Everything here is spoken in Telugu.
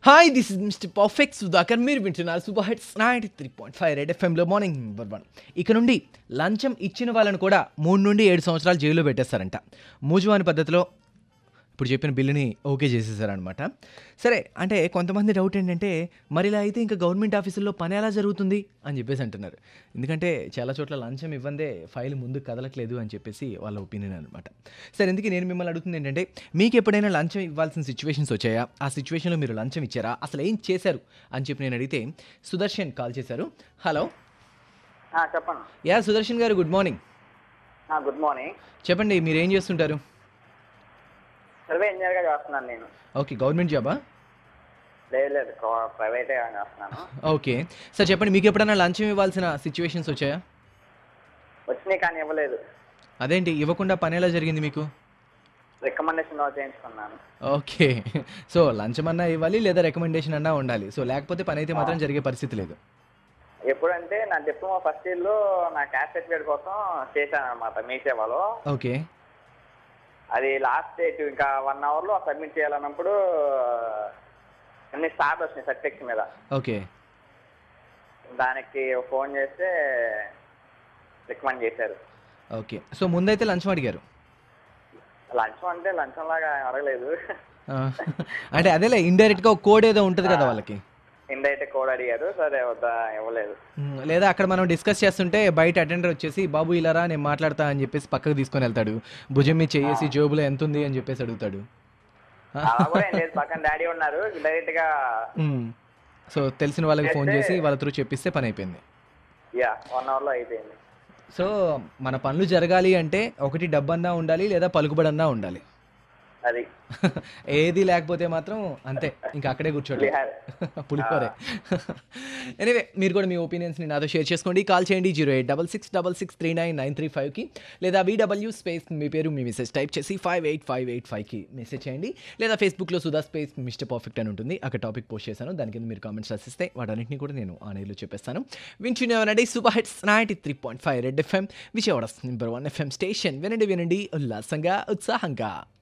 Hi this is mister perfect Sudhakar మీరు వింటున్నారు super hits ninety three point five red ఎఫ్ఎంలో మార్నింగ్ నెంబర్ వన్ ఇక నుండి లంచం ఇచ్చిన వాళ్ళని కూడా మూడు నుండి ఏడు సంవత్సరాలు జైల్లో పెట్టేస్తారంట మూజువాని పద్ధతిలో ఇప్పుడు చెప్పిన బిల్లుని ఓకే చేసేసారనమాట సరే అంటే కొంతమంది డౌట్ ఏంటంటే మరి ఇలా అయితే ఇంకా గవర్నమెంట్ ఆఫీసుల్లో పని ఎలా జరుగుతుంది అని చెప్పేసి అంటున్నారు ఎందుకంటే చాలా చోట్ల లంచం ఇవ్వందే ఫైల్ ముందుకు కదలట్లేదు అని చెప్పేసి వాళ్ళ ఒపీనియన్ అనమాట సరే ఎందుకు నేను మిమ్మల్ని అడుగుతుంది ఏంటంటే మీకు ఎప్పుడైనా లంచం ఇవ్వాల్సిన సిచ్యువేషన్స్ వచ్చాయా ఆ సిచ్యువేషన్లో మీరు లంచం ఇచ్చారా అసలు ఏం చేశారు అని చెప్పి నేను అడిగితే సుదర్శన్ కాల్ చేశారు హలో ఆ, చెప్పండి yeah Sudarshan garu good morning ఆ, గుడ్ మార్నింగ్ చెప్పండి మీరు ఏం చేస్తుంటారు సర్వే ఇంజనీర్గా చేస్తున్నాను నేను ఓకే గవర్నమెంట్ జాబా లేదు లేదు కో- ప్రైవేటే చేస్తున్నాను ఓకే సార్ చెప్పండి మీకు ఎప్పుడైనా లంచం ఇవ్వాల్సిన సిచ్యువేషన్స్ వచ్చాయా వచ్చినాయి కానీ ఇవ్వలేదు అదేంటి ఇవ్వకుండా పని ఎలా జరిగింది మీకు రికమెండేషన్ చేయించుకున్నాను ఓకే సో లంచం అన్నా ఇవ్వాలి లేదా రికమెండేషన్ అన్నా ఉండాలి సో లేకపోతే పని అయితే మాత్రం జరిగే పరిస్థితి లేదు ఎప్పుడంటే నా డిప్లొమా ఫస్ట్ ఇయర్లో నా క్యాస్ట్ సర్టిఫికేట్ కోసం చేశాను అనమాట మీ సేవలో ఓకే అది లాస్ట్ డేట్ ఇంకా వన్ అవర్లో సబ్మిట్ చేయాలన్నప్పుడు అన్ని స్టార్ట్ వచ్చినాయి సర్టిఫికేట్స్ మీద ఓకే దానికి ఫోన్ చేస్తే రికమెండ్ చేశారు ఓకే సో ముందైతే లంచం అడిగారు లంచం అంటే లంచం లాగా అడగలేదు ఆ, అంటే అదేలే ఇండైరెక్ట్గా ఒక కోడ్ ఏదో ఉంటుంది కదా వాళ్ళకి ఇండైరెక్ట్ కోడ్ అడిగారు సరే వద్దా ఇవ్వలేదు ఉమ్, లేదా అక్కడ మనం డిస్కస్ చేస్తుంటే బయట అటెండర్ వచ్చేసి బాబు ఇలారా నేను మాట్లాడతా అని చెప్పేసి పక్కకు తీసుకొని వెళ్తాడు భుజం మీద చేసి జేబులో ఎంత ఉంది అని చెప్పేసి అడుగుతాడు అలా కూడా ఏం లేదు పక్కన డాడీ ఉన్నారు డైరెక్ట్ గా ఉమ్, సో తెలిసిన వాళ్ళకి ఫోన్ చేసి వాళ్ళ త్రూ చెప్పిస్తే పని అయిపోయింది యా వన్ అవర్ లో అయిపోయింది సో మన పనులు జరగాలి అంటే ఒకటి డబ్బన్నా ఉండాలి లేదా పలుకుబడన్నా ఉండాలి అది ఏది లేకపోతే మాత్రం అంతే ఇంకా అక్కడే కూర్చోండి పులిహార. పులిహోరే ఎనీవే మీరు కూడా మీ ఒపీనియన్స్ని నాతో షేర్ చేసుకోండి కాల్ చేయండి zero eight double six double six three nine nine three ఫైవ్కి లేదా వీడబ్ల్యూ స్పేస్ మీ పేరు మీ మెసేజ్ టైప్ చేసి ఫైవ్ ఎయిట్ ఫైవ్ ఎయిట్ ఫైవ్కి మెసేజ్ చేయండి లేదా ఫేస్బుక్లో సుధా స్పేస్ మిస్టర్ పర్ఫెక్ట్ అని ఉంటుంది అక్కడ టాపిక్ పోస్ట్ చేశాను దాని కింద మీరు కామెంట్స్ రాసిస్తే వాటన్నింటినీ కూడా నేను ఆన్లైన్లో చెప్పేస్తాను వింటున్నామనండి super hits ninety three point five red FM Vijayawada number one FM station వినండి వినండి ఉల్లాసంగా ఉత్సాహంగా